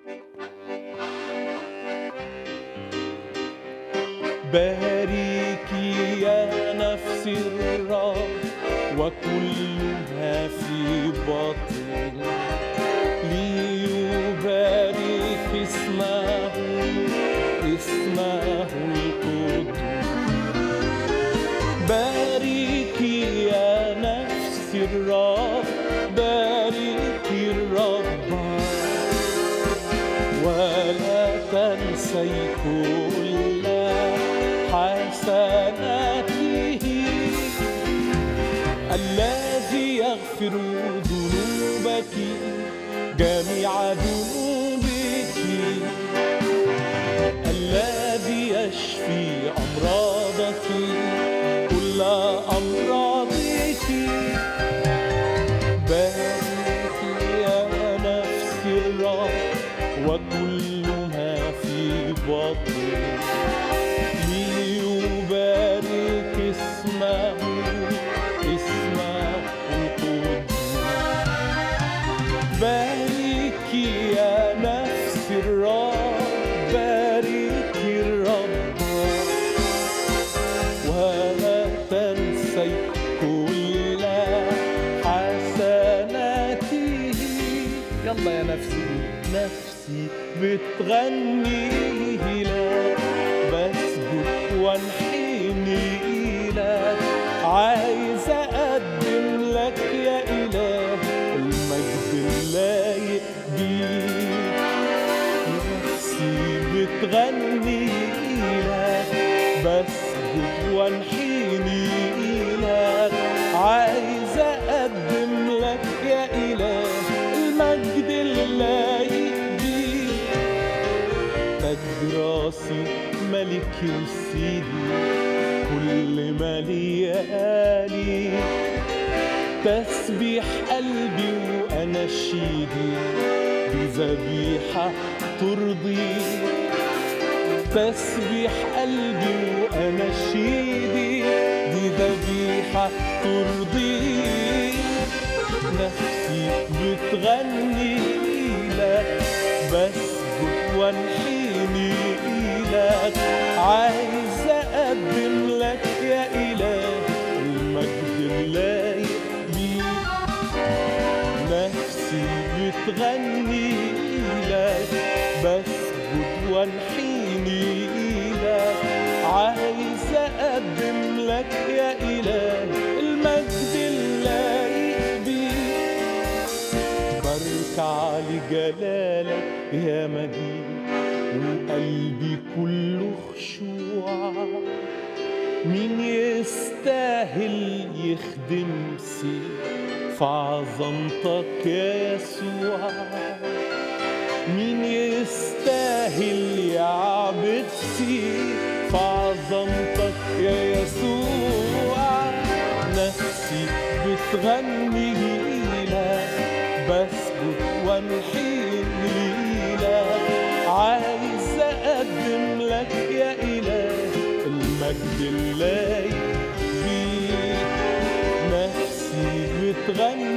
باركي يا نفس الرب وكلها في باطل ليبارك اسمه اسمه القدوس باركي يا نفس الرب باركي الرب ولا تنسي كل حسناته الذي يغفر ذنوبك جميع ذنوبك الذي يشفي أمراضك كل أمراضك بارك يا نفس الرب وكل ما في بطنك ليبارك اسمه اسمه القدوس بارك يا نفس الرب بارك الرب ولا تنسي كل حسناته يلا يا نفسي نفسي بتغني لك بسجد وانحني لك عايز اقدم لك يا اله المجد اللايق بيك نفسي بتغني لك بسجد وانحني لك عايز اقدم لك يا اله المجد اللايق بيك تاج راسي ملك وسيدي كل مليالي تسبيح قلبي واناشيدي بذبيحه ترضي تسبيح قلبي واناشيدي دي ذبيحه ترضي نفسي بتغني لك بسجد وانحني لك عايز اقدم لك يا اله المجد اللايق بيك نفسي بتغني لك بسجد وانحني لك عايز اقدم لك يا اله المجد اللايق بيك بركع لجلالك يا مجيد وقلبي كله خشوع مين يستاهل يخدم سير في عظمتك يا يسوع مين يستاهل يعبد سير في عظمتك يا يسوع نفسي بتغني لك بسجد وانحني لك عايز اقدم لك يا اله المجد اللايق بيك نفسي بتغني